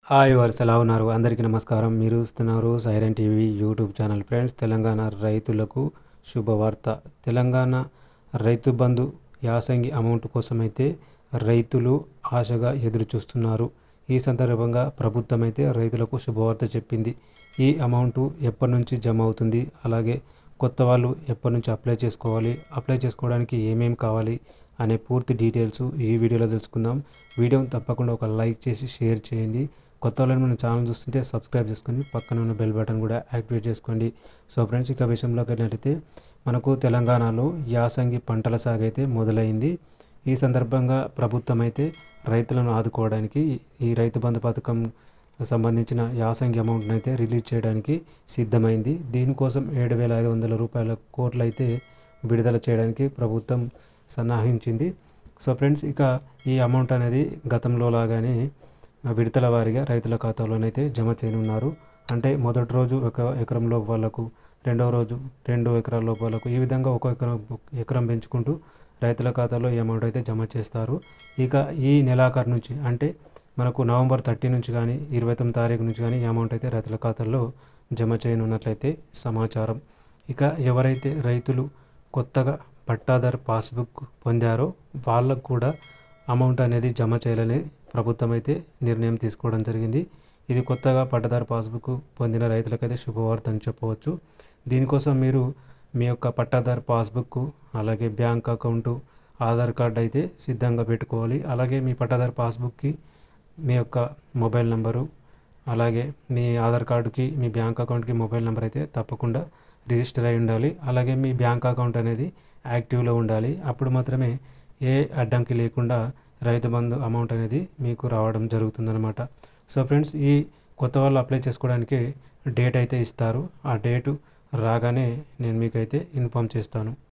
hi verse ఎలా ఉన్నారు అందరికీ నమస్కారం మీరు చూస్తున్నారు siren TV YouTube channel friends Telangana రైతులకు శుభవార్త తెలంగాణ రైతు బంధు యాసంగి అమౌంట్ కోసమైతే రైతులు ఆశగా ఎదురు చూస్తున్నారు ఈ సందర్భంగా ప్రభుత్వం అయితే రైతులకు శుభవార్త చెప్పింది ఈ అమౌంట్ ఎప్పటి నుంచి జమ అవుతుంది అలాగే కొత్త వాళ్ళు ఎప్పటి నుంచి అప్లై చేసుకోవాలి అప్లై చేసుకోవడానికి ఏమేమి కావాలి అనే పూర్తి డీటెయిల్స్ ఈ వీడియోలో తెలుసుకుందాం వీడియోని తప్పకుండా ఒక లైక్ చేసి షేర్ చేయండి కొత్త వాళ్ళని మన ఛానల్ చూస్తుంటే సబ్స్క్రైబ్ చేసుకొని పక్కన ఉన్న బెల్ బటన్ కూడా యాక్టివేట్ చేసుకోండి సో ఫ్రెండ్స్ ఇక విషయంలోకి వెళ్ళినట్లయితే మనకు తెలంగాణలో యాసంగి పంటల సాగు అయితే మొదలైంది ఈ సందర్భంగా ప్రభుత్వం అయితే రైతులను ఆదుకోవడానికి ఈ రైతు బంధు పథకం సంబంధించిన యాసంగి అమౌంట్ని అయితే రిలీజ్ చేయడానికి సిద్ధమైంది దీనికోసం ఏడు వేల ఐదు వందల రూపాయల కోట్లు అయితే విడుదల చేయడానికి ప్రభుత్వం సన్నాహించింది సో ఫ్రెండ్స్ ఇక ఈ అమౌంట్ అనేది గతంలో లాగానే విడతల వారీగా రైతుల ఖాతాలోనైతే జమ చేయనున్నారు అంటే మొదటి రోజు ఒక ఎకరం లోపు వాళ్ళకు రెండవ రోజు రెండు ఎకరాల లోపు వాళ్ళకు ఈ విధంగా ఒక ఎకరం ఎకరం పెంచుకుంటూ రైతుల ఖాతాలో ఈ అమౌంట్ అయితే జమ చేస్తారు ఇక ఈ నెలాఖరు నుంచి అంటే మనకు నవంబర్ థర్టీ నుంచి కానీ ఇరవై తొమ్మిది తారీఖు నుంచి కానీ ఈ అమౌంట్ అయితే రైతుల ఖాతాల్లో జమ చేయనున్నట్లయితే సమాచారం ఇక ఎవరైతే రైతులు కొత్తగా పట్టాదారు పాస్బుక్ పొందారో వాళ్ళకు కూడా అమౌంట్ అనేది జమ చేయాలని ప్రభుత్వం అయితే నిర్ణయం తీసుకోవడం జరిగింది ఇది కొత్తగా పట్టదారు పాస్బుక్ పొందిన రైతులకైతే శుభవార్త అని చెప్పవచ్చు దీనికోసం మీరు మీ యొక్క పట్టాదారు పాస్బుక్ అలాగే బ్యాంక్ అకౌంటు ఆధార్ కార్డు అయితే సిద్ధంగా పెట్టుకోవాలి అలాగే మీ పట్టాదారు పాస్బుక్కి మీ యొక్క మొబైల్ నెంబరు అలాగే మీ ఆధార్ కార్డుకి మీ బ్యాంక్ అకౌంట్కి మొబైల్ నెంబర్ అయితే తప్పకుండా రిజిస్టర్ అయి ఉండాలి అలాగే మీ బ్యాంక్ అకౌంట్ అనేది యాక్టివ్లో ఉండాలి అప్పుడు మాత్రమే ఏ అడ్డంకి లేకుండా రైతు బంధు అమౌంట్ అనేది మీకు రావడం జరుగుతుందన్నమాట సో ఫ్రెండ్స్ ఈ కొత్త వాళ్ళు అప్లై చేసుకోవడానికి డేట్ అయితే ఇస్తారు ఆ డేటు రాగానే నేను మీకైతే ఇన్ఫామ్ చేస్తాను